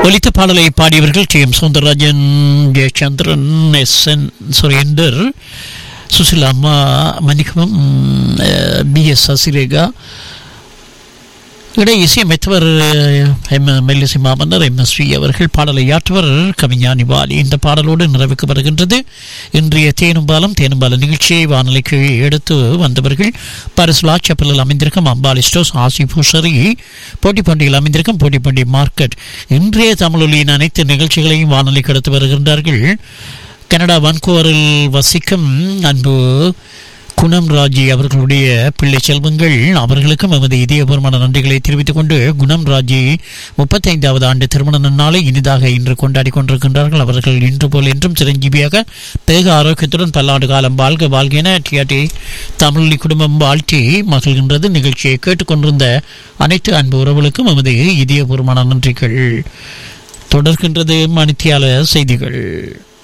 ஒலித்த பாடலை பாடியவர்கள் T M Soundararajan Jayachandran S N Surendar Susheela அம்மா மன்னிக்கவும் பி எஸ் சசிரேகா இடை இசையமைத்தவர் எம் மெல்லிசை மாமன்னர் எம் எஸ் ஸ்ரீ அவர்கள் பாடலை ஆற்றுவர் கவிஞானி வாலி இந்த பாடலோடு நிறைவுக்கு வருகின்றது இன்றைய தேனும்பாலம் தேனும்பாலம் நிகழ்ச்சியை வானொலிக்கு எடுத்து வந்தவர்கள் பரிசுலா செப்பலில் அமைந்திருக்கும் அம்பாலி ஸ்டோஸ் ஆசி பூசரி போட்டிப்பண்டியில் அமைந்திருக்கும் போட்டிப்பண்டி மார்க்கெட் இன்றைய தமிழொலியின் அனைத்து நிகழ்ச்சிகளையும் வானொலிக்கு எடுத்து வருகின்றார்கள் கனடா வான்கூவரில் வசிக்கும் அன்பு குணம் ராஜி அவர்களுடைய பிள்ளை செல்வங்கள் அவர்களுக்கும் எமது இதயபூர்வமான நன்றிகளை தெரிவித்துக் கொண்டு குணம் ராஜி முப்பத்தைந்தாவது ஆண்டு திருமண நாளை இனிதாக இன்று கொண்டாடி கொண்டிருக்கின்றார்கள் அவர்கள் இன்று போல் என்றும் சிரஞ்சீவியாக தேக ஆரோக்கியத்துடன் பல்லாண்டு காலம் வாழ்க வாழ்க என டிஆர்டி தமிழ் குடும்பம் வாழ்த்தி மகிழ்கின்றது நிகழ்ச்சியை கேட்டுக்கொண்டிருந்த அனைத்து அன்பு உறவுகளுக்கும் எமது இதயபூர்வமான நன்றிகள் தொடர்கின்றது மணித்தியால செய்திகள்